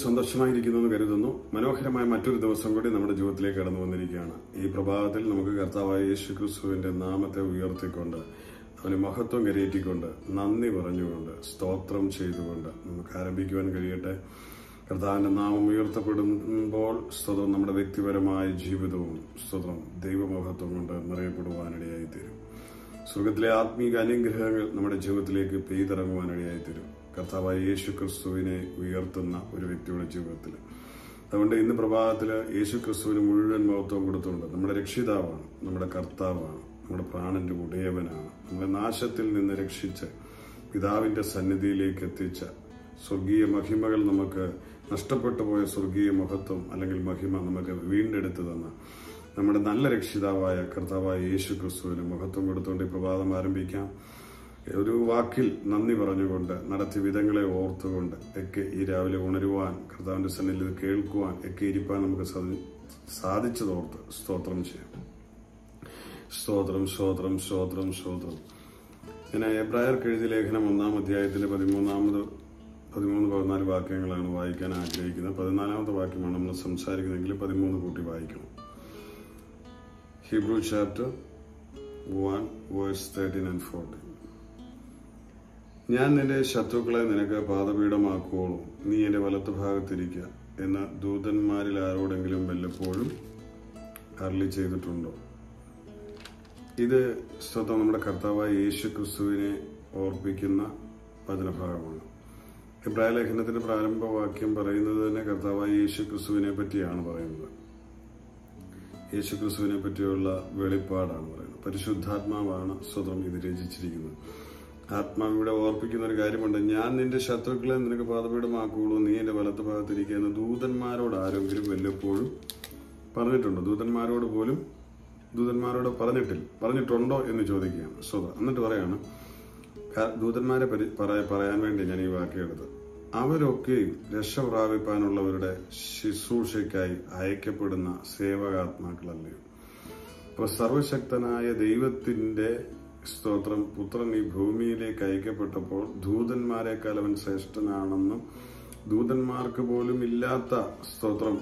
സന്തോഷമായിരിക്കുന്നു എന്ന് കരുതുന്നു മനോഹരമായ മറ്റൊരു ദിവസം കൂടി നമ്മുടെ ജീവിതത്തിലേക്ക് കടന്നു വന്നിരിക്കുകയാണ് ഈ പ്രഭാതത്തിൽ നമുക്ക് കർത്താവായ യേശു ക്രിസ്തുവിന്റെ നാമത്തെ ഉയർത്തിക്കൊണ്ട് അവന് മഹത്വം കരയേറ്റിക്കൊണ്ട് നന്ദി പറഞ്ഞുകൊണ്ട് സ്തോത്രം ചെയ്തുകൊണ്ട് നമുക്ക് ആരംഭിക്കുവാൻ കഴിയട്ടെ കർത്താവിന്റെ നാമം ഉയർത്തപ്പെടുമ്പോൾ സ്തോത്രം നമ്മുടെ വ്യക്തിപരമായ ജീവിതവും സ്തോത്രം ദൈവമഹത്വം കൊണ്ട് നിറയപ്പെടുവാനിടയായി തീരും സ്വർഗത്തിലെ ആത്മീക അനുഗ്രഹങ്ങൾ നമ്മുടെ ജീവിതത്തിലേക്ക് പെയ്തിറങ്ങുവാനിടയായി തീരും കർത്താവായ യേശു ക്രിസ്തുവിനെ ഉയർത്തുന്ന ഒരു വ്യക്തിയുടെ ജീവിതത്തിൽ അതുകൊണ്ട് ഇന്ന് പ്രഭാതത്തിൽ യേശു ക്രിസ്തുവിന് മുഴുവൻ മഹത്വം കൊടുത്തുകൊണ്ട് നമ്മുടെ രക്ഷിതാവാണ് നമ്മുടെ കർത്താവാണ് നമ്മുടെ പ്രാണന്റെ ഉടയവനാണ് നമ്മുടെ നാശത്തിൽ നിന്ന് രക്ഷിച്ച് പിതാവിന്റെ സന്നിധിയിലേക്ക് എത്തിച്ച സ്വർഗീയ മഹിമകൾ നമുക്ക് നഷ്ടപ്പെട്ടു പോയ സ്വർഗീയ മഹത്വം അല്ലെങ്കിൽ മഹിമ നമുക്ക് വീണ്ടെടുത്തു തന്ന നമ്മുടെ നല്ല രക്ഷിതാവായ കർത്താവായ യേശു ക്രിസ്തുവിന് മഹത്വം കൊടുത്തുകൊണ്ട് ഈ പ്രഭാതം ആരംഭിക്കാം ഒരു വാക്കിൽ നന്ദി പറഞ്ഞുകൊണ്ട് നടത്തിയ വിധങ്ങളെ ഓർത്തുകൊണ്ട് ഒക്കെ ഈ രാവിലെ ഉണരുവാൻ കർത്താവിന്റെ സന്നിധിയിൽ ഇത് കേൾക്കുവാൻ ഒക്കെ ഇരിപ്പാൻ നമുക്ക് സാധി- സാധിച്ചതോർത്ത് സ്തോത്രം ചെയ്യാം സ്തോത്രം സ്തോത്രം സ്തോത്രം സ്തോത്രം ഞാൻ എബ്രായർക്ക് എഴുതിയ ലേഖനം ഒന്നാം അധ്യായത്തിലെ പതിമൂന്നാമത് പതിമൂന്ന് പതിനാല് വാക്യങ്ങളാണ് വായിക്കാൻ ആഗ്രഹിക്കുന്നത് പതിനാലാമത്തെ വാക്യമാണ് നമ്മൾ സംസാരിക്കുന്നതെങ്കിൽ പതിമൂന്ന് കൂട്ടി വായിക്കണം Hebrew chapter one verse thirteen and fourteen ഞാൻ നിന്റെ ശത്രുക്കളെ നിനക്ക് പാദപീഠമാക്കുവോളും നീ എന്റെ വലത്ത് ഭാഗത്തിരിക്കുക എന്ന ദൂതന്മാരിൽ ആരോടെങ്കിലും വല്ലപ്പോഴും അരളി ചെയ്തിട്ടുണ്ടോ ഇത് സ്വന്തം നമ്മുടെ കർത്താവായ യേശു ക്രിസ്തുവിനെ ഓർപ്പിക്കുന്ന വചനഭാഗമാണ് ഇബ്രായ ലേഖനത്തിന്റെ പ്രാരംഭ വാക്യം പറയുന്നത് തന്നെ കർത്താവായ യേശു ക്രിസ്തുവിനെ പറ്റിയാണ് പറയുന്നത് യേശു ക്രിസ്തുവിനെ പറ്റിയുള്ള വെളിപ്പാടാണ് പറയുന്നത് പരിശുദ്ധാത്മാവാണ് സ്വതം ഇത് രചിച്ചിരിക്കുന്നത് ആത്മാവിവിടെ ഓർപ്പിക്കുന്ന ഒരു കാര്യമുണ്ട് ഞാൻ നിന്റെ ശത്രുക്കളെ നിനക്ക് പാതപീഠമാക്കുള്ളൂ നീ എന്റെ വലത്ത് ഭാഗത്തിരിക്കുന്ന ദൂതന്മാരോട് ആരെങ്കിലും വല്ലപ്പോഴും പറഞ്ഞിട്ടുണ്ടോ ദൂതന്മാരോട് പോലും ദൂതന്മാരോട് പറഞ്ഞിട്ടില്ല പറഞ്ഞിട്ടുണ്ടോ എന്ന് ചോദിക്കുകയാണ് സ്വത എന്നിട്ട് പറയാണ് ക- ദൂതന്മാരെ പരി- പറയ- പറയാൻ വേണ്ടി ഞാൻ ഈ വാക്കിയെടുത്തത് അവരൊക്കെയും രക്ഷ പ്രാപിപ്പാനുള്ളവരുടെ ശുശ്രൂഷയ്ക്കായി അയക്കപ്പെടുന്ന സേവകാത്മാക്കളല്ലയോ അപ്പൊ സർവശക്തനായ ദൈവത്തിന്റെ സ്തോത്രം പുത്രൻ ഈ ഭൂമിയിലേക്ക് അയക്കപ്പെട്ടപ്പോൾ ദൂതന്മാരെക്കാൾ അവൻ ശ്രേഷ്ഠനാണെന്നും ദൂതന്മാർക്ക് പോലും ഇല്ലാത്ത സ്തോത്രം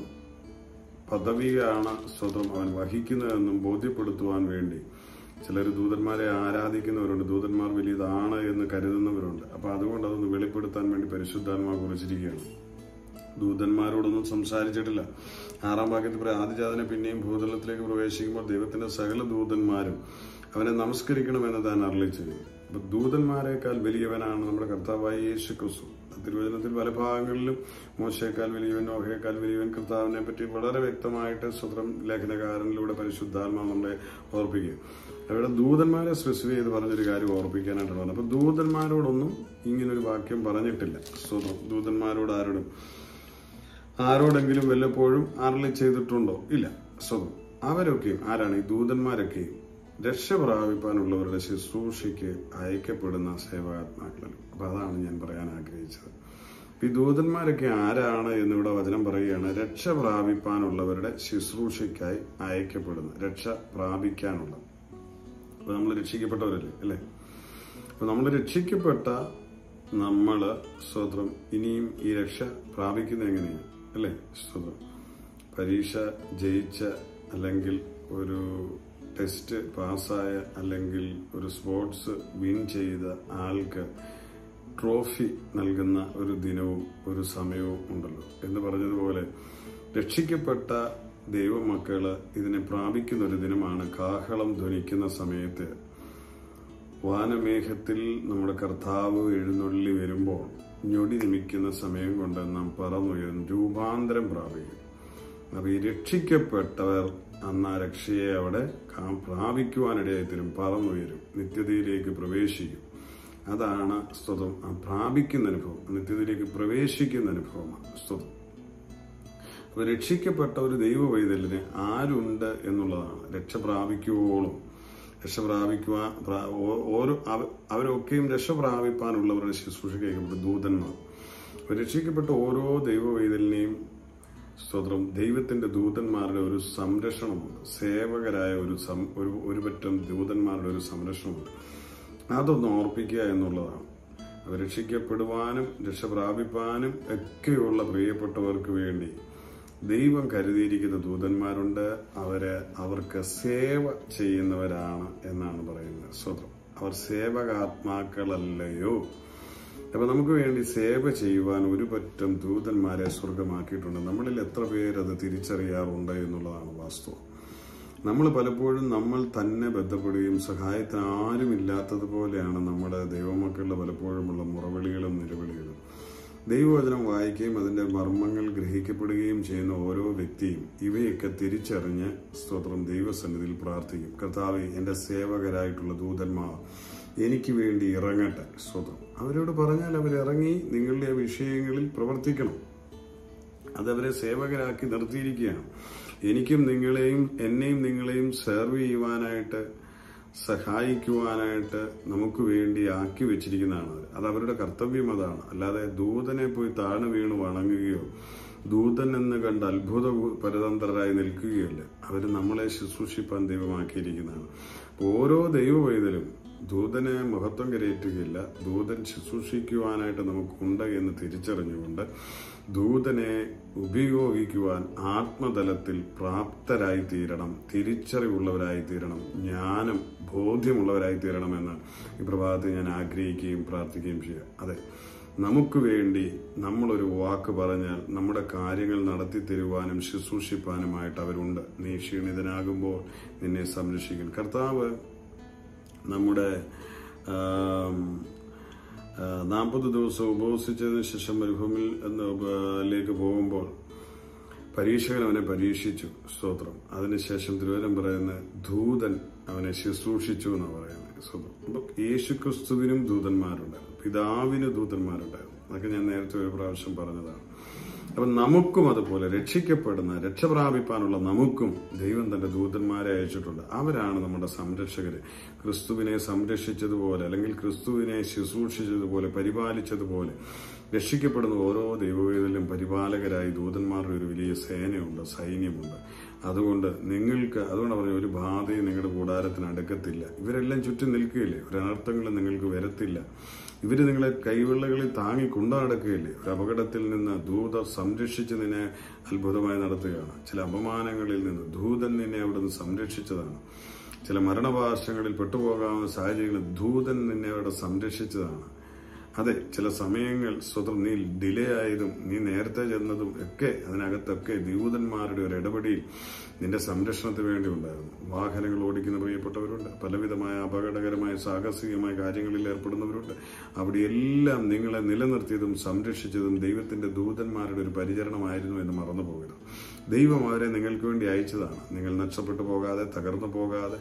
പദവിയാണ് സ്വതം അവൻ വഹിക്കുന്നതെന്നും ബോധ്യപ്പെടുത്തുവാൻ വേണ്ടി ചിലർ ദൂതന്മാരെ ആരാധിക്കുന്നവരുണ്ട് ദൂതന്മാർ വലിയതാണ് എന്ന് കരുതുന്നവരുണ്ട് അപ്പൊ അതുകൊണ്ട് അതൊന്ന് വെളിപ്പെടുത്താൻ വേണ്ടി പരിശുദ്ധാത്മാ കുറിച്ചിരിക്കുകയാണ് ദൂതന്മാരോടൊന്നും സംസാരിച്ചിട്ടില്ല ആറാം വാക്യത്തിൽ പറയാം ആദിജാതനെ പിന്നെയും ഭൂതലത്തിലേക്ക് പ്രവേശിക്കുമ്പോൾ ദൈവത്തിന്റെ സകല ദൂതന്മാരും അവനെ നമസ്കരിക്കണമെന്ന് താൻ അരളി ചെയ്തു അപ്പൊ ദൂതന്മാരെക്കാൾ വലിയവനാണ് നമ്മുടെ കർത്താവായ യേശു ക്രിസ്തു തിരുവചനത്തിൽ പല ഭാഗങ്ങളിലും മോശയേക്കാൾ വലിയവൻ നോഹയേക്കാൾ വലിയവൻ കർത്താവിനെ പറ്റി വളരെ വ്യക്തമായിട്ട് സ്വതന്ത്രം ലേഖനകാരനിലൂടെ പരിശുദ്ധാത്മാ നമ്മളെ ഓർപ്പിക്കുക അവിടെ ദൂതന്മാരെ സ്പെസിഫൈ ചെയ്ത് പറഞ്ഞൊരു കാര്യം ഓർപ്പിക്കാനായിട്ടാണ് പറഞ്ഞത് അപ്പൊ ദൂതന്മാരോടൊന്നും ഇങ്ങനൊരു വാക്യം പറഞ്ഞിട്ടില്ല സ്വതം ദൂതന്മാരോട് ആരോടും ആരോടെങ്കിലും വല്ലപ്പോഴും അരളി ചെയ്തിട്ടുണ്ടോ ഇല്ല സ്വതം അവരൊക്കെയും ആരാണ് ഈ ദൂതന്മാരൊക്കെയും രക്ഷ പ്രാപിപ്പാനുള്ളവരുടെ ശുശ്രൂഷയ്ക്ക് അയക്കപ്പെടുന്ന സേവാത്മാക്കളല്ലോ അപ്പൊ അതാണ് ഞാൻ പറയാൻ ആഗ്രഹിച്ചത് ഈ ദൂതന്മാരൊക്കെ ആരാണ് എന്നിവിടെ വചനം പറയുകയാണ് രക്ഷ പ്രാപിപ്പാനുള്ളവരുടെ ശുശ്രൂഷയ്ക്കായി അയക്കപ്പെടുന്ന രക്ഷ പ്രാപിക്കാനുള്ള അപ്പൊ നമ്മൾ രക്ഷിക്കപ്പെട്ടവരല്ലേ അല്ലേ അപ്പൊ നമ്മൾ രക്ഷിക്കപ്പെട്ട നമ്മള് സ്വതന്ത്രം ഇനിയും ഈ രക്ഷ പ്രാപിക്കുന്നത് എങ്ങനെയാണ് അല്ലേ സ്വതന്ത്രം പരീക്ഷ ജയിച്ച അല്ലെങ്കിൽ ഒരു ടെസ്റ്റ് പാസ്സായ അല്ലെങ്കിൽ ഒരു സ്പോർട്സ് വിൻ ചെയ്ത ആൾക്ക് ട്രോഫി നൽകുന്ന ഒരു ദിനവും ഒരു സമയവും ഉണ്ടല്ലോ എന്ന് പറഞ്ഞതുപോലെ രക്ഷിക്കപ്പെട്ട ദൈവമക്കള് ഇതിനെ പ്രാപിക്കുന്ന ഒരു ദിനമാണ് കാഹളം ധ്വനിക്കുന്ന സമയത്ത് വാനമേഘത്തിൽ നമ്മുടെ കർത്താവ് എഴുന്നള്ളി വരുമ്പോൾ ഞൊടി നിമിക്കുന്ന സമയം കൊണ്ട് നാം പറന്നുയരും രൂപാന്തരം പ്രാപിക്കും അപ്പൊ ഈ രക്ഷിക്കപ്പെട്ടവർ അന്ന് ആ രക്ഷയെ അവിടെ കാ- പ്രാപിക്കുവാനിടയായി തരും പറന്നുയരും നിത്യതയിലേക്ക് പ്രവേശിക്കും അതാണ് സ്തുതം ആ പ്രാപിക്കുന്ന അനുഭവം നിത്യതയിലേക്ക് പ്രവേശിക്കുന്ന അനുഭവമാണ് സ്തുതം അപ്പൊ രക്ഷിക്കപ്പെട്ട ഒരു ദൈവ വൈതലിന് ആരുണ്ട് എന്നുള്ളതാണ് രക്ഷ പ്രാപിക്കുവോളം രക്ഷ പ്രാപിക്കുക പ്രാ- ഓ- ഓരോ അവ- അവരൊക്കെയും രക്ഷ പ്രാപിപ്പാനുള്ളവരുടെ ശുശ്രൂഷ കേൾക്കപ്പെട്ട ദൂതന്മാർ അപ്പൊ രക്ഷിക്കപ്പെട്ട ഓരോ ദൈവ വൈതലിനെയും സ്തോത്രം ദൈവത്തിന്റെ ദൂതന്മാരുടെ ഒരു സംരക്ഷണമുണ്ട് സേവകരായ ഒരു സം- ഒരു ഒരു പറ്റം ദൂതന്മാരുടെ ഒരു സംരക്ഷണമുണ്ട് അതൊന്ന് ഓർപ്പിക്കുക എന്നുള്ളതാണ് അവർ രക്ഷിക്കപ്പെടുവാനും രക്ഷ പ്രാപിപ്പാനും ഒക്കെയുള്ള പ്രിയപ്പെട്ടവർക്ക് വേണ്ടി ദൈവം കരുതിയിരിക്കുന്ന ദൂതന്മാരുണ്ട് അവര് അവർക്ക് സേവ ചെയ്യുന്നവരാണ് എന്നാണ് പറയുന്നത് സ്വതം അവർ സേവകാത്മാക്കളല്ലയോ അപ്പൊ നമുക്ക് വേണ്ടി സേവ ചെയ്യുവാൻ ഒരു പറ്റം ദൂതന്മാരെ സ്വർഗമാക്കിയിട്ടുണ്ട് നമ്മളിൽ എത്ര പേരത് തിരിച്ചറിയാറുണ്ട് എന്നുള്ളതാണ് വാസ്തവം നമ്മൾ പലപ്പോഴും നമ്മൾ തന്നെ ബന്ധപ്പെടുകയും സഹായത്തിന് ആരുമില്ലാത്തതുപോലെയാണ് നമ്മുടെ ദൈവമക്കളുടെ പലപ്പോഴുമുള്ള മുറവിളികളും നിലവിളികളും ദൈവവചനം വായിക്കുകയും അതിന്റെ മർമ്മങ്ങൾ ഗ്രഹിക്കപ്പെടുകയും ചെയ്യുന്ന ഓരോ വ്യക്തിയും ഇവയൊക്കെ തിരിച്ചറിഞ്ഞ് സ്തോത്രം ദൈവസന്നിധിയിൽ പ്രാർത്ഥിക്കും കർത്താവ് എന്റെ സേവകരായിട്ടുള്ള ദൂതന്മാർ എനിക്ക് വേണ്ടി ഇറങ്ങട്ടെ സ്തോത്രം അവരോട് പറഞ്ഞാൽ അവരിറങ്ങി നിങ്ങളുടെ വിഷയങ്ങളിൽ പ്രവർത്തിക്കണം അതവരെ സേവകരാക്കി നിർത്തിയിരിക്കുകയാണ് എനിക്കും നിങ്ങളെയും എന്നെയും നിങ്ങളെയും സെർവ് ചെയ്യുവാനായിട്ട് സഹായിക്കുവാനായിട്ട് നമുക്ക് വേണ്ടി ആക്കി വെച്ചിരിക്കുന്നതാണ് അവർ അത് അവരുടെ കർത്തവ്യം അതാണ് അല്ലാതെ ദൂതനെ പോയി താണു വീണ് വണങ്ങുകയോ ദൂതൻ എന്ന് കണ്ട് അത്ഭുത പരതന്ത്രരായി നിൽക്കുകയല്ല അവർ നമ്മളെ ശുശ്രൂഷിപ്പാൻ ദൈവമാക്കിയിരിക്കുന്നതാണ് അപ്പോൾ ഓരോ ദൈവ വൈതലും ദൂതനെ മഹത്വം കരയേറ്റുകയില്ല ദൂതൻ ശുശ്രൂഷിക്കുവാനായിട്ട് നമുക്കുണ്ട് എന്ന് തിരിച്ചറിഞ്ഞുകൊണ്ട് ദൂതനെ ഉപയോഗിക്കുവാൻ ആത്മതലത്തിൽ പ്രാപ്തരായി തീരണം തിരിച്ചറിവുള്ളവരായി തീരണം ജ്ഞാനം ബോധ്യമുള്ളവരായി തീരണമെന്ന് ഈ പ്രഭാതത്തിൽ ഞാൻ ആഗ്രഹിക്കുകയും പ്രാർത്ഥിക്കുകയും ചെയ്യുക അതെ നമുക്ക് വേണ്ടി നമ്മളൊരു വാക്ക് പറഞ്ഞാൽ നമ്മുടെ കാര്യങ്ങൾ നടത്തി തരുവാനും ശുശ്രൂഷിപ്പാനുമായിട്ട് അവരുണ്ട് നീ ക്ഷീണിതനാകുമ്പോൾ നിന്നെ സംരക്ഷിക്കും കർത്താവ് നമ്മുടെ നാൽപ്പത് ദിവസം ഉപവസിച്ചതിന് ശേഷം മരുഭൂമിൽ ലേക്ക് പോകുമ്പോൾ പരീക്ഷകൻ അവനെ പരീക്ഷിച്ചു സ്തോത്രം അതിനുശേഷം തിരുവനന്തപുരം പറയുന്ന ദൂതൻ അവനെ ശുശ്രൂഷിച്ചു എന്നാണ് പറയുന്നത് സ്തോത്രം അപ്പൊ യേശു ക്രിസ്തുവിനും ദൂതന്മാരുണ്ടായിരുന്നു പിതാവിന് ദൂതന്മാരുണ്ടായിരുന്നു അതൊക്കെ ഞാൻ നേരത്തെ ഒരു പ്രാവശ്യം പറഞ്ഞതാണ് അപ്പൊ നമുക്കും അതുപോലെ രക്ഷിക്കപ്പെടുന്ന രക്ഷ പ്രാപിപ്പാനുള്ള നമുക്കും ദൈവം തന്റെ ദൂതന്മാരെ അയച്ചിട്ടുണ്ട് അവരാണ് നമ്മുടെ സംരക്ഷകര് ക്രിസ്തുവിനെ സംരക്ഷിച്ചതുപോലെ അല്ലെങ്കിൽ ക്രിസ്തുവിനെ ശുശ്രൂഷിച്ചതുപോലെ പരിപാലിച്ചതുപോലെ രക്ഷിക്കപ്പെടുന്ന ഓരോ ദൈവവേദിലും പരിപാലകരായി ദൂതന്മാരുടെ ഒരു വലിയ സേനയുണ്ട് സൈന്യമുണ്ട് അതുകൊണ്ട് നിങ്ങൾക്ക് അതുകൊണ്ട് പറഞ്ഞു ഒരു ബാധയും നിങ്ങളുടെ കൂടാരത്തിന് അടുക്കത്തില്ല ഇവരെല്ലാം ചുറ്റും നിൽക്കുകയില്ലേ ഒരു അനർത്ഥങ്ങളും നിങ്ങൾക്ക് വരത്തില്ല ഇവര് നിങ്ങളെ കൈവെള്ളകളിൽ താങ്ങി കൊണ്ടു നടക്കുകയില്ലേ ഒരു അപകടത്തിൽ നിന്ന് ദൂതർ സംരക്ഷിച്ച് നിന്നെ അത്ഭുതമായി നടത്തുകയാണ് ചില അപമാനങ്ങളിൽ നിന്ന് ദൂതൻ നിന്നെ അവിടുന്ന് സംരക്ഷിച്ചതാണ് ചില മരണപാർശ്വങ്ങളിൽ പെട്ടുപോകാവുന്ന സാഹചര്യങ്ങളിൽ ദൂതൻ നിന്നെ അവിടെ സംരക്ഷിച്ചതാണ് അതെ ചില സമയങ്ങൾ സ്വതം നീ ഡിലേ ആയതും നീ നേരത്തെ ചെന്നതും ഒക്കെ അതിനകത്തൊക്കെ ദൂതന്മാരുടെ ഒരു ഇടപെടിയിൽ നിന്റെ സംരക്ഷണത്തിന് വേണ്ടി ഉണ്ടായിരുന്നു വാഹനങ്ങൾ ഓടിക്കുന്ന പ്രിയപ്പെട്ടവരുണ്ട് പലവിധമായ അപകടകരമായ സാഹസികമായ കാര്യങ്ങളിൽ ഏർപ്പെടുന്നവരുണ്ട് അവിടെയെല്ലാം നിങ്ങളെ നിലനിർത്തിയതും സംരക്ഷിച്ചതും ദൈവത്തിന്റെ ദൂതന്മാരുടെ ഒരു പരിചരണമായിരുന്നു എന്ന് മറന്നു പോകരുത് ദൈവം അവരെ നിങ്ങൾക്ക് വേണ്ടി അയച്ചതാണ് നിങ്ങൾ നഷ്ടപ്പെട്ടു പോകാതെ തകർന്നു പോകാതെ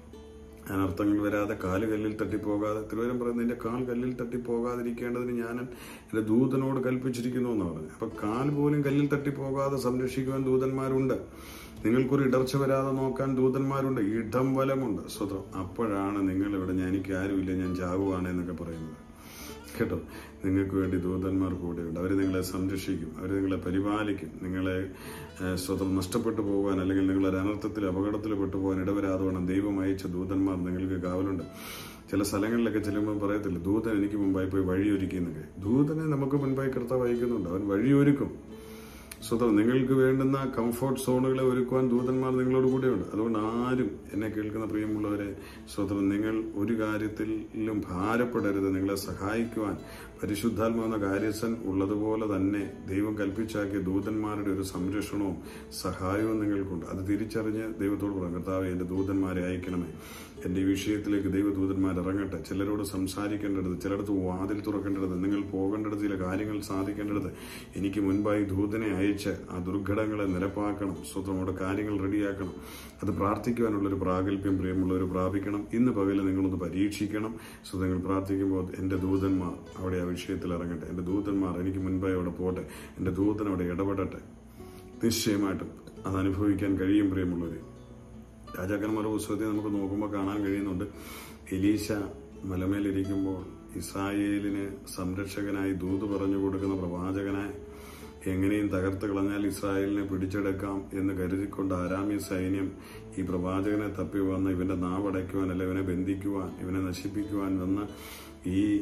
അനർത്ഥങ്ങൾ വരാതെ കാല് കല്ലിൽ തട്ടിപ്പോകാതെ തിരുവനന്തപുരം പറയുന്നത് നിന്റെ കാൽ കല്ലിൽ തട്ടിപ്പോകാതിരിക്കേണ്ടതിന് ഞാൻ എന്റെ ദൂതനോട് കൽപ്പിച്ചിരിക്കുന്നു എന്ന് പറഞ്ഞു അപ്പൊ കാൽ പോലും കല്ലിൽ തട്ടിപ്പോകാതെ സംരക്ഷിക്കുവാൻ ദൂതന്മാരുണ്ട് നിങ്ങൾക്കൊരു ഇടർച്ച വരാതെ നോക്കാൻ ദൂതന്മാരുണ്ട് ഇടം വലമുണ്ട് സ്വതം അപ്പോഴാണ് നിങ്ങൾ ഇവിടെ ഞാൻ എനിക്ക് ആരുമില്ല ഞാൻ ചാവുകയാണ് എന്നൊക്കെ പറയുന്നത് കേട്ടോ നിങ്ങൾക്ക് വേണ്ടി ദൂതന്മാർ കൂടെയുണ്ട് അവർ നിങ്ങളെ സംരക്ഷിക്കും അവർ നിങ്ങളെ പരിപാലിക്കും നിങ്ങളെ സ്വതം നഷ്ടപ്പെട്ടു പോകാൻ അല്ലെങ്കിൽ നിങ്ങളൊരു അനർത്ഥത്തിൽ അപകടത്തിൽ പെട്ടുപോകാൻ ഇടവരാതെ വേണം ദൈവം അയച്ച ദൂതന്മാർ നിങ്ങൾക്ക് കാവലുണ്ട് ചില സ്ഥലങ്ങളിലൊക്കെ ചെല്ലുമ്പോൾ പറയത്തില്ല ദൂതൻ എനിക്ക് മുമ്പായി പോയി വഴിയൊരുക്കിയെന്നൊക്കെ ദൂതനെ നമുക്ക് മുൻപായി കർത്താവ് അയക്കുന്നുണ്ട് അവൻ വഴിയൊരുക്കും സ്വതം നിങ്ങൾക്ക് വേണ്ടുന്ന കംഫോർട്ട് സോണുകളെ ഒരുക്കുവാൻ ദൂതന്മാർ നിങ്ങളോട് കൂടെയുണ്ട് അതുകൊണ്ട് ആരും എന്നെ കേൾക്കുന്ന പ്രിയമുള്ളവരെ സ്വതം നിങ്ങൾ ഒരു കാര്യത്തിലും ഭാരപ്പെടരുത് നിങ്ങളെ സഹായിക്കുവാൻ പരിശുദ്ധാത്മാവെന്ന കാര്യസ്ഥൻ ഉള്ളതുപോലെ തന്നെ ദൈവം കൽപ്പിച്ചാക്കിയ ദൂതന്മാരുടെ ഒരു സംരക്ഷണവും സഹായവും നിങ്ങൾക്കുണ്ട് അത് തിരിച്ചറിഞ്ഞ് ദൈവത്തോട് പറയാം കർത്താവ് എന്റെ ദൂതന്മാരെ അയക്കണമേ എന്റെ ഈ വിഷയത്തിലേക്ക് ദൈവദൂതന്മാർ ഇറങ്ങട്ടെ ചിലരോട് സംസാരിക്കേണ്ടത് ചിലടത്ത് വാതിൽ തുറക്കേണ്ടത് നിങ്ങൾ പോകേണ്ടത് ചില കാര്യങ്ങൾ സാധിക്കേണ്ടത് എനിക്ക് മുൻപായി ദൂതനെ അയച്ച് ആ ദുർഘടങ്ങളെ നിരപ്പാക്കണം സ്വന്തമോടെ കാര്യങ്ങൾ റെഡിയാക്കണം അത് പ്രാർത്ഥിക്കുവാനുള്ളൊരു പ്രാഗൽഭ്യം പ്രിയമുള്ളവർ പ്രാപിക്കണം ഇന്ന് പകല് നിങ്ങളൊന്ന് പരീക്ഷിക്കണം സോ നിങ്ങൾ പ്രാർത്ഥിക്കുമ്പോൾ എന്റെ ദൂതന്മാർ അവിടെ ആ വിഷയത്തിൽ ഇറങ്ങട്ടെ എന്റെ ദൂതന്മാർ എനിക്ക് മുൻപായി അവിടെ പോട്ടെ എന്റെ ദൂതൻ അവിടെ ഇടപെടട്ടെ നിശ്ചയമായിട്ടും അത് അനുഭവിക്കാൻ കഴിയും പ്രിയമുള്ളവർ രാജാക്കന്മാരുടെ പുസ്തകത്തിൽ നമുക്ക് നോക്കുമ്പോൾ കാണാൻ കഴിയുന്നുണ്ട് എലീശ മലമേലിരിക്കുമ്പോൾ ഇസ്രായേലിന് സംരക്ഷകനായി ദൂത് പറഞ്ഞു കൊടുക്കുന്ന പ്രവാചകനായി എങ്ങനെയും തകർത്ത് കളഞ്ഞാൽ ഇസ്രായേലിനെ പിടിച്ചെടുക്കാം എന്ന് കരുതിക്കൊണ്ട് ആരാമ്യ സൈന്യം ഈ പ്രവാചകനെ തപ്പി വന്ന് ഇവന്റെ നാവടയ്ക്കുവാൻ അല്ല ഇവനെ ബന്ധിക്കുവാൻ ഇവനെ നശിപ്പിക്കുവാൻ വന്ന് ഈ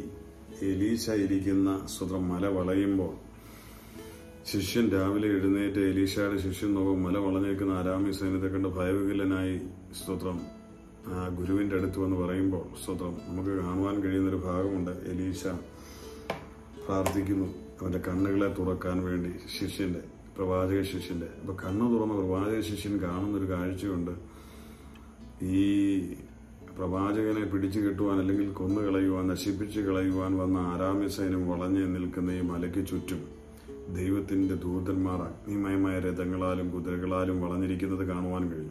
എലീശ ഇരിക്കുന്ന സ്വതം മല വളയുമ്പോൾ ശിഷ്യൻ രാവിലെ എഴുന്നേറ്റ് എലീശയുടെ ശിഷ്യൻ നോക്കും മല വളഞ്ഞേക്കുന്ന ആരാമി സൈന്യത്തെ കണ്ട് ഭയവികലനായി സ്തോത്രം ആ ഗുരുവിന്റെ അടുത്ത് വന്ന് പറയുമ്പോൾ സ്തോത്രം നമുക്ക് കാണുവാൻ കഴിയുന്ന ഒരു ഭാഗമുണ്ട് എലീശ പ്രാർത്ഥിക്കുന്നു അവന്റെ കണ്ണുകളെ തുറക്കാൻ വേണ്ടി ശിഷ്യന്റെ പ്രവാചക ശിഷ്യന്റെ അപ്പൊ കണ്ണ് തുറന്ന പ്രവാചക ശിഷ്യൻ കാണുന്ന ഒരു കാഴ്ചയുണ്ട് ഈ പ്രവാചകനെ പിടിച്ചു കെട്ടുവാൻ അല്ലെങ്കിൽ കൊന്നു കളയുവാൻ നശിപ്പിച്ചു കളയുവാൻ വന്ന ആരാമ്യ സൈന്യം വളഞ്ഞു നിൽക്കുന്ന ഈ മലയ്ക്ക് ചുറ്റും ദൈവത്തിന്റെ ദൂതന്മാർ അഗ്നിമയമായ രഥങ്ങളാലും കുതിരകളാലും വളഞ്ഞിരിക്കുന്നത് കാണുവാൻ കഴിഞ്ഞു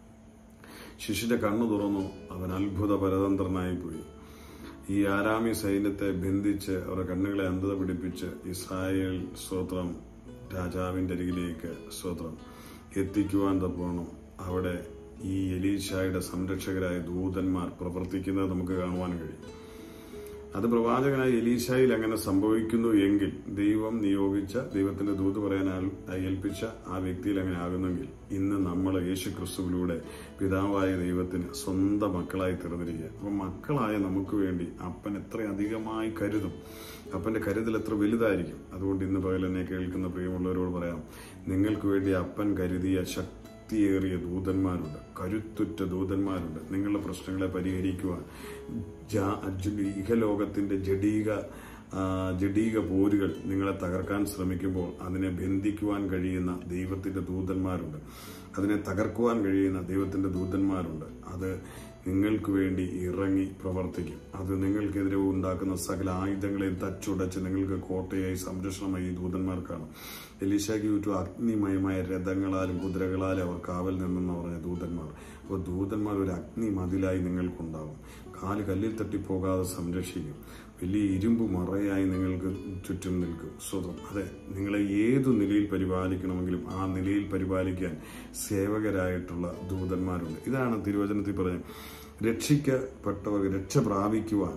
ശിശുന്റെ കണ്ണു തുറന്നു അവൻ അത്ഭുത പരതന്ത്രനായി പോയി ഈ ആരാമി സൈന്യത്തെ ബന്ധിച്ച് അവരുടെ കണ്ണുകളെ അന്ധത പിടിപ്പിച്ച് ഇസ്രായേൽ സ്വത്രം രാജാവിന്റെ അരികിലേക്ക് സ്വത്രം എത്തിക്കുവാൻ തപ്പോണം അവിടെ ഈ എലീശായുടെ സംരക്ഷകരായ ദൂതന്മാർ പ്രവർത്തിക്കുന്നത് നമുക്ക് കാണുവാൻ കഴിയും അത് പ്രവാചകനായ എലീശായിൽ അങ്ങനെ സംഭവിക്കുന്നു എങ്കിൽ ദൈവം നിയോഗിച്ച ദൈവത്തിന്റെ ദൂത് പറയാൻ ആൾ- ഏൽപ്പിച്ച ആ വ്യക്തിയിൽ അങ്ങനെ ആകുന്നെങ്കിൽ ഇന്ന് നമ്മൾ യേശു ക്രിസ്തുവിലൂടെ പിതാവായ ദൈവത്തിന് സ്വന്തം മക്കളായി തീർന്നിരിക്കുക അപ്പൊ മക്കളായ നമുക്ക് വേണ്ടി അപ്പൻ എത്ര അധികമായി കരുതും അപ്പന്റെ കരുതൽ എത്ര വലുതായിരിക്കും അതുകൊണ്ട് ഇന്ന് പകൽ എന്നെ കേൾക്കുന്ന പ്രിയമുള്ളവരോട് പറയാം നിങ്ങൾക്ക് വേണ്ടി അപ്പൻ കരുതിയ ശക്തി ശക്തിയേറിയ ദൂതന്മാരുണ്ട് കരുത്തുറ്റ ദൂതന്മാരുണ്ട് നിങ്ങളുടെ പ്രശ്നങ്ങളെ പരിഹരിക്കുവാൻ ജാ- ജ- ഇഹലോകത്തിന്റെ ജഡീക ആ, ജഡീക പോരുകൾ നിങ്ങളെ തകർക്കാൻ ശ്രമിക്കുമ്പോൾ അതിനെ ബന്ധിക്കുവാൻ കഴിയുന്ന ദൈവത്തിന്റെ ദൂതന്മാരുണ്ട് അതിനെ തകർക്കുവാൻ കഴിയുന്ന ദൈവത്തിന്റെ ദൂതന്മാരുണ്ട് അത് നിങ്ങൾക്ക് വേണ്ടി ഇറങ്ങി പ്രവർത്തിക്കും അത് നിങ്ങൾക്കെതിരെ ഉണ്ടാക്കുന്ന സകല ആയുധങ്ങളെയും തച്ചുടച്ച് നിങ്ങൾക്ക് കോട്ടയായി സംരക്ഷണമായി ഈ ദൂതന്മാർക്കാണ് എലീശാക്ക് ചുറ്റും അഗ്നിമയമായ രഥങ്ങളാലും കുതിരകളാലും അവർ കാവൽ നിന്നെന്ന് പറഞ്ഞ ദൂതന്മാർ അപ്പോൾ ദൂതന്മാർ ഒരു അഗ്നി മതിലായി നിങ്ങൾക്കുണ്ടാവും കാല് കല്ലിൽ തട്ടിപ്പോകാതെ സംരക്ഷിക്കും വലിയ ഇരുമ്പ് മറയായി നിങ്ങൾക്ക് ചുറ്റും നിൽക്കും സ്വതം അതെ നിങ്ങളെ ഏതു നിലയിൽ പരിപാലിക്കണമെങ്കിലും ആ നിലയിൽ പരിപാലിക്കാൻ സേവകരായിട്ടുള്ള ദൂതന്മാരുണ്ട് ഇതാണ് തിരുവചനത്തിൽ പറഞ്ഞത് രക്ഷിക്കപ്പെട്ടവർ രക്ഷ പ്രാപിക്കുവാൻ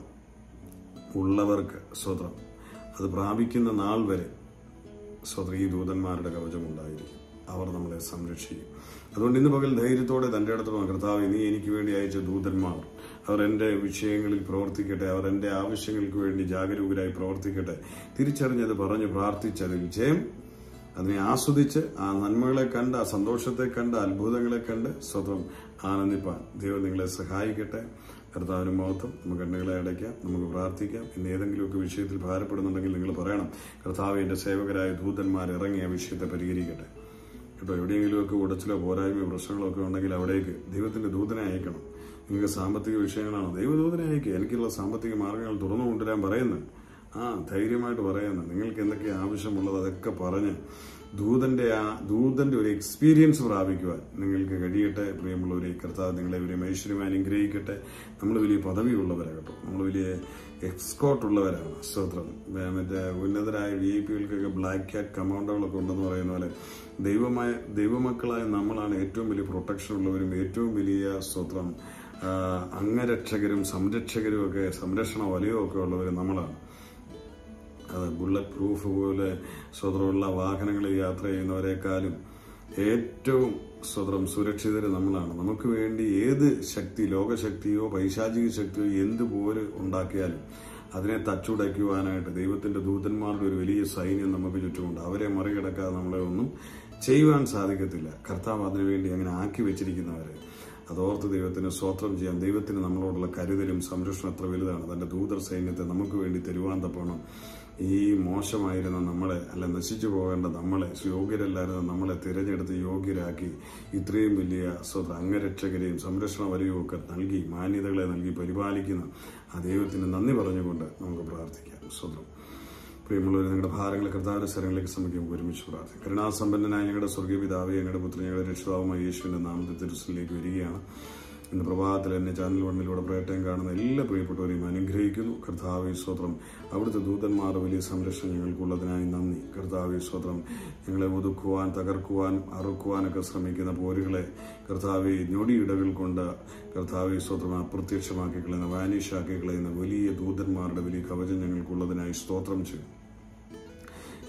ഉള്ളവർക്ക് സ്വതം അത് പ്രാപിക്കുന്ന നാൾ വരെ സ്വതം ഈ ദൂതന്മാരുടെ കവചമുണ്ടായിരിക്കും അവർ നമ്മളെ സംരക്ഷിക്കും അതുകൊണ്ട് ഇന്ന് പകൽ ധൈര്യത്തോടെ തന്റെ അടുത്തോളം കർത്താവ് നീ എനിക്ക് വേണ്ടി അയച്ച ദൂതന്മാർ അവർ എന്റെ വിഷയങ്ങളിൽ പ്രവർത്തിക്കട്ടെ അവർ എന്റെ ആവശ്യങ്ങൾക്ക് വേണ്ടി ജാഗരൂകരായി പ്രവർത്തിക്കട്ടെ തിരിച്ചറിഞ്ഞത് പറഞ്ഞ് പ്രാർത്ഥിച്ചതിൽ ജയം അതിനെ ആസ്വദിച്ച് ആ നന്മകളെ കണ്ട് ആ സന്തോഷത്തെ കണ്ട് അത്ഭുതങ്ങളെ കണ്ട് സ്വതം ആനന്ദിപ്പാൻ ദൈവം നിങ്ങളെ സഹായിക്കട്ടെ കർത്താവിന് മഹത്വം നമുക്ക് കണ്ണുകളെ അടയ്ക്കാം നമുക്ക് പ്രാർത്ഥിക്കാം ഇന്ന് ഏതെങ്കിലുമൊക്കെ വിഷയത്തിൽ ഭാരപ്പെടുന്നുണ്ടെങ്കിൽ നിങ്ങൾ പറയണം കർത്താവ് എന്റെ സേവകരായ ദൂതന്മാർ ഇറങ്ങി ആ വിഷയത്തെ പരിഹരിക്കട്ടെ കേട്ടോ എവിടെയെങ്കിലുമൊക്കെ ഉടച്ചിലോ പോരായ്മയോ പ്രശ്നങ്ങളോ ഒക്കെ ഉണ്ടെങ്കിൽ അവിടേക്ക് ദൈവത്തിന്റെ ദൂതനെ അയക്കണം നിങ്ങൾക്ക് സാമ്പത്തിക വിഷയങ്ങളാണോ ദൈവദൂതനെ അയക്കുക എനിക്കുള്ള സാമ്പത്തിക മാർഗങ്ങൾ തുറന്നു കൊണ്ടുവരാൻ പറയുന്നത് ആ ധൈര്യമായിട്ട് പറയുന്നത് നിങ്ങൾക്ക് എന്തൊക്കെ ആവശ്യമുള്ളത് അതൊക്കെ പറഞ്ഞ് ദൂതന്റെ ആ ദൂതന്റെ ഒരു എക്സ്പീരിയൻസ് പ്രാപിക്കുവാൻ നിങ്ങൾക്ക് കഴിയട്ടെ പ്രിയമുള്ളവരെ കർത്താവ് നിങ്ങളെ വലിയ ഐശ്വര്യം അനുഗ്രഹിക്കട്ടെ നമ്മൾ വലിയ പദവിയുള്ളവരാണ് കേട്ടോ നമ്മൾ വലിയ എക്സ്കോട്ട് ഉള്ളവരാണ് സ്തോത്രം വേ- മറ്റേ ഉന്നതരായ വി ഐ പികൾക്കൊക്കെ ബ്ലാക്ക് ക്യാറ്റ് കമാൻഡോകളൊക്കെ ഉണ്ടെന്ന് പറയുന്ന പോലെ ദൈവമായ ദൈവമക്കളായ നമ്മളാണ് ഏറ്റവും വലിയ പ്രൊട്ടക്ഷൻ ഉള്ളവരും ഏറ്റവും വലിയ സ്തോത്രം ആ, അംഗരക്ഷകരും സംരക്ഷകരും ഒക്കെ സംരക്ഷണ വലയവും ഒക്കെ ഉള്ളവരും നമ്മളാണ് അത് ബുള്ളറ്റ് പ്രൂഫ് പോലെ സ്വതന്ത്രമുള്ള വാഹനങ്ങളിൽ യാത്ര ചെയ്യുന്നവരെക്കാളും ഏറ്റവും സ്വതന്ത്രം സുരക്ഷിതർ നമ്മളാണ് നമുക്ക് വേണ്ടി ഏത് ശക്തി ലോകശക്തിയോ പൈശാചിക ശക്തിയോ എന്ത് പോലെ ഉണ്ടാക്കിയാലും അതിനെ തച്ചുടയ്ക്കുവാനായിട്ട് ദൈവത്തിന്റെ ദൂതന്മാരുടെ ഒരു വലിയ സൈന്യം നമുക്ക് ചുറ്റുമുണ്ട് അവരെ മറികടക്കാതെ നമ്മളെ ഒന്നും ചെയ്യുവാൻ സാധിക്കത്തില്ല കർത്താവ് അതിനുവേണ്ടി അങ്ങനെ ആക്കി വെച്ചിരിക്കുന്നവരെ അതോർത്ത് ദൈവത്തിന് സ്വോത്രം ചെയ്യാം ദൈവത്തിന് നമ്മളോടുള്ള കരുതലും സംരക്ഷണം എത്ര വലുതാണ് തന്റെ ദൂതർ സൈന്യത്തെ നമുക്ക് വേണ്ടി തരുവാൻ തപ്പണം ഈ മോശമായിരുന്ന നമ്മളെ അല്ല നശിച്ചു പോകേണ്ട നമ്മളെ യോഗ്യരല്ലായിരുന്ന നമ്മളെ തിരഞ്ഞെടുത്ത് യോഗ്യരാക്കി ഇത്രയും വലിയ സ്വത അംഗരക്ഷകരെയും സംരക്ഷണ വലയവും ഒക്കെ നൽകി മാന്യതകളെ നൽകി പരിപാലിക്കുന്ന ആ ദൈവത്തിന് നന്ദി പറഞ്ഞുകൊണ്ട് നമുക്ക് പ്രാർത്ഥിക്കാം സ്വതം പ്രിയമുള്ളവർ ഞങ്ങളുടെ ഭാരങ്ങളെ കർത്താവിന്റെ സ്ഥലങ്ങളിലേക്ക് സമയം നമുക്ക് ഒരുമിച്ച് പ്രാർത്ഥിക്കും കരുണാസമ്പന്നനായ ഞങ്ങളുടെ സ്വർഗീയ പിതാവേ ഞങ്ങളുടെ പുത്രൻ ഞങ്ങളുടെ രക്ഷിതാവുമായ യേശുവിന്റെ നാമത്തിൽ തിരുസലിലേക്ക് വരികയാണ് ഇന്ന് പ്രഭാതത്തിൽ എന്നെ ചാനൽ വണ്ണിലൂടെ പ്രയറ്റം കാണുന്ന എല്ലാ പ്രിയപ്പെട്ടവരെയും അനുഗ്രഹിക്കുന്നു കർത്താവ് സ്വത്രം അവിടുത്തെ ദൂതന്മാർ വലിയ സംരക്ഷണം ഞങ്ങൾക്കുള്ളതിനായി നന്ദി കർത്താവ് സ്വത്രം ഞങ്ങളെ ഒതുക്കുവാൻ തകർക്കുവാൻ അറുക്കുവാനൊക്കെ ശ്രമിക്കുന്ന പോരുകളെ കർത്താവ് ഞൊടിയിടകൾ കൊണ്ട് കർത്താവ് സ്വത്രം അപ്രത്യക്ഷമാക്കി കളയുന്ന വാനിഷാക്കി കളയുന്ന വലിയ ദൂതന്മാരുടെ വലിയ കവചം ഞങ്ങൾക്കുള്ളതിനായി സ്തോത്രം ചെയ്യും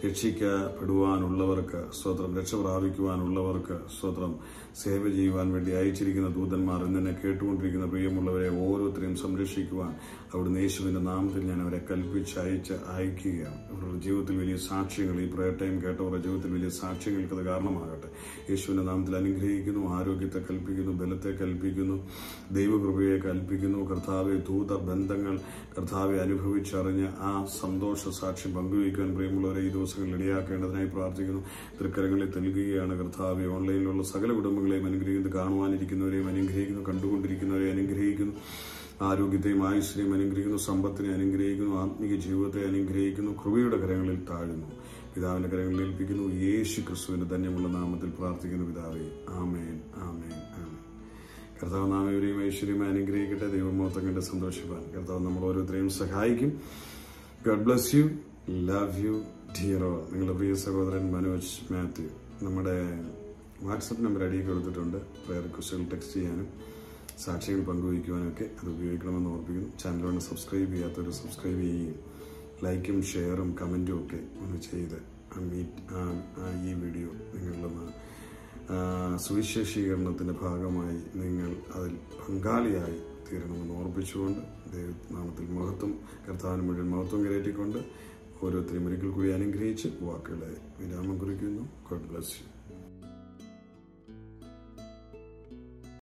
രക്ഷിക്കപ്പെടുവാനുള്ളവർക്ക് സ്തോത്രം രക്ഷ പ്രാപിക്കുവാനുള്ളവർക്ക് സ്തോത്രം സേവ ചെയ്യുവാൻ വേണ്ടി അയച്ചിരിക്കുന്ന ദൂതന്മാർ എന്നെ കേട്ടുകൊണ്ടിരിക്കുന്ന പ്രിയമുള്ളവരെ ഓരോരുത്തരെയും സംരക്ഷിക്കുവാൻ അവിടുന്ന് യേശുവിന്റെ നാമത്തിൽ ഞാൻ അവരെ കൽപ്പിച്ച് അയച്ച് അയക്കുകയാണ് അവരുടെ ജീവിതത്തിൽ വലിയ സാക്ഷ്യങ്ങൾ ഈ പ്രയർ ടൈം കേട്ടവരുടെ ജീവിതത്തിൽ വലിയ സാക്ഷ്യങ്ങൾക്ക് അത് കാരണമാകട്ടെ യേശുവിന്റെ നാമത്തിൽ അനുഗ്രഹിക്കുന്നു ആരോഗ്യത്തെ കൽപ്പിക്കുന്നു ബലത്തെ കൽപ്പിക്കുന്നു ദൈവകൃപയെ കൽപ്പിക്കുന്നു കർത്താവെ ദൂത ബന്ധങ്ങൾ കർത്താവെ അനുഭവിച്ചറിഞ്ഞ് ആ സന്തോഷ സാക്ഷ്യം പങ്കുവയ്ക്കുവാൻ പ്രിയമുള്ളവരെ ഈ ദിവസങ്ങളിൽ ഇടയാക്കേണ്ടതിനായി പ്രാർത്ഥിക്കുന്നു തൃക്കരങ്ങളിൽ നൽകുകയാണ് കർത്താവെ ഓൺലൈനിലുള്ള സകല കുടുംബങ്ങളെയും അനുഗ്രഹിക്കുന്നു കാണുവാനിരിക്കുന്നവരെയും അനുഗ്രഹിക്കുന്നു കണ്ടുകൊണ്ടിരിക്കുന്നവരെ അനുഗ്രഹിക്കുന്നു ആരോഗ്യത്തെയും ആയുഷിനെയും അനുഗ്രഹിക്കുന്നു സമ്പത്തിനെ അനുഗ്രഹിക്കുന്നു ആത്മീയ ജീവിതത്തെ അനുഗ്രഹിക്കുന്നു കൃപയുടെ കരങ്ങളിൽ താഴുന്നു പിതാവിന്റെ കരങ്ങളിൽ ഏൽപ്പിക്കുന്നു യേശു ക്രിസ്തുവിന്റെ ധന്യമുള്ള നാമത്തിൽ പ്രാർത്ഥിക്കുന്നു പിതാവേ ആമേൻ ആമേൻ ആമേൻ കർത്താവ് നാമവരെയും ഐശ്വര്യം അനുഗ്രഹിക്കട്ടെ ദൈവമോത്തം കണ്ട് സന്തോഷിപ്പാൻ കർത്താവ് നമ്മൾ ഓരോരുത്തരെയും സഹായിക്കും God bless you love you ഡിയറോ നിങ്ങളുടെ പ്രിയ സഹോദരൻ മനോജ് മാത്യു നമ്മുടെ വാട്സപ്പ് നമ്പർ അടിയിൽ കൊടുത്തിട്ടുണ്ട് പ്രയർ റിക്വസ്റ്റുകൾ ടെക്സ്റ്റ് ചെയ്യാനും സാക്ഷികൾ പങ്കുവയ്ക്കുവാനും ഒക്കെ അത് ഉപയോഗിക്കണമെന്ന് ഓർപ്പിക്കുന്നു ചാനൽ വേണം സബ്സ്ക്രൈബ് ചെയ്യാത്തവർ സബ്സ്ക്രൈബ് ചെയ്യുകയും ലൈക്കും ഷെയറും കമൻറ്റും ഒക്കെ ഒന്ന് ചെയ്ത് ആ മീറ്റ് ആ- ആ ഈ വീഡിയോ നിങ്ങളിലൊന്ന് ആ, സുവിശേഷീകരണത്തിന്റെ ഭാഗമായി നിങ്ങൾ അതിൽ പങ്കാളിയായി തീരണമെന്ന് ഓർപ്പിച്ചുകൊണ്ട് ദൈവനാമത്തിൽ മഹത്വം കർത്താവിന് മുഴുവൻ മഹത്വം കയറ്റിക്കൊണ്ട് ഓരോരുത്തരെയും ഒരിക്കൽ കൂടി അനുഗ്രഹിച്ച് വാക്കുകളെ വിരാമം കുറിക്കുന്നു ഗോഡ് ബ്ലസ് യു